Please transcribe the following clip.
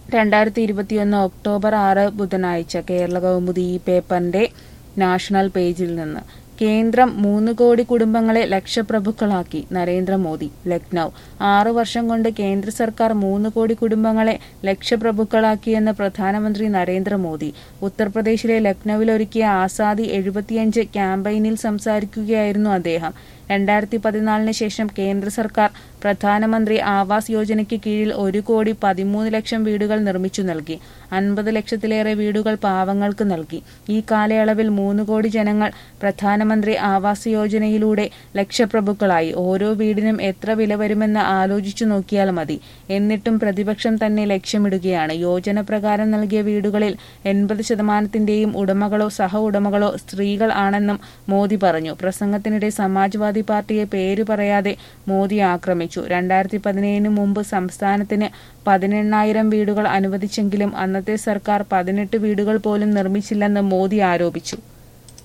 രണ്ടായിരത്തി ഇരുപത്തിയൊന്ന് ഒക്ടോബർ ആറ് ബുധനാഴ്ച കേരള കൗമുദി ഈ പേപ്പറിന്റെ നാഷണൽ പേജിൽ നിന്ന് കേന്ദ്രം മൂന്ന് കോടി കുടുംബങ്ങളെ ലക്ഷപ്രഭുക്കളാക്കി നരേന്ദ്രമോദി ലക്നൌ ആറു വർഷം കൊണ്ട് കേന്ദ്ര സർക്കാർ മൂന്ന് കോടി കുടുംബങ്ങളെ ലക്ഷപ്രഭുക്കളാക്കിയെന്ന് പ്രധാനമന്ത്രി നരേന്ദ്രമോദി ഉത്തർപ്രദേശിലെ ലക്നൌവിൽ ഒരുക്കിയ ആസാദി എഴുപത്തിയഞ്ച് ക്യാമ്പയിനിൽ സംസാരിക്കുകയായിരുന്നു അദ്ദേഹം രണ്ടായിരത്തി പതിനാലിന് ശേഷം കേന്ദ്ര സർക്കാർ പ്രധാനമന്ത്രി ആവാസ് യോജനയ്ക്ക് കീഴിൽ ഒരു കോടി പതിമൂന്ന് ലക്ഷം വീടുകൾ നിർമ്മിച്ചു നൽകി അൻപത് ലക്ഷത്തിലേറെ വീടുകൾ പാവങ്ങൾക്ക് നൽകി ഈ കാലയളവിൽ മൂന്ന് കോടി ജനങ്ങൾ പ്രധാനമന്ത്രി ആവാസ് യോജനയിലൂടെ ലക്ഷപ്രഭുക്കളായി ഓരോ വീടിനും എത്ര വില വരുമെന്ന് ആലോചിച്ചു നോക്കിയാൽ മതി എന്നിട്ടും പ്രതിപക്ഷം തന്നെ ലക്ഷ്യമിടുകയാണ് യോജന പ്രകാരം നൽകിയ വീടുകളിൽ എൺപത് ശതമാനത്തിന്റെയും ഉടമകളോ സഹ ഉടമകളോ സ്ത്രീകൾ ആണെന്നും മോദി പറഞ്ഞു പ്രസംഗത്തിനിടെ സമാജ്വാദി പാർട്ടിയെ പേര് പറയാതെ മോദി ആക്രമിച്ചു രണ്ടായിരത്തി പതിനേഴിന് മുമ്പ് സംസ്ഥാനത്തിന് പതിനെണ്ണായിരം വീടുകൾ അനുവദിച്ചെങ്കിലും അന്നത്തെ സർക്കാർ പതിനെട്ട് വീടുകൾ പോലും നിർമ്മിച്ചില്ലെന്ന് മോദി ആരോപിച്ചു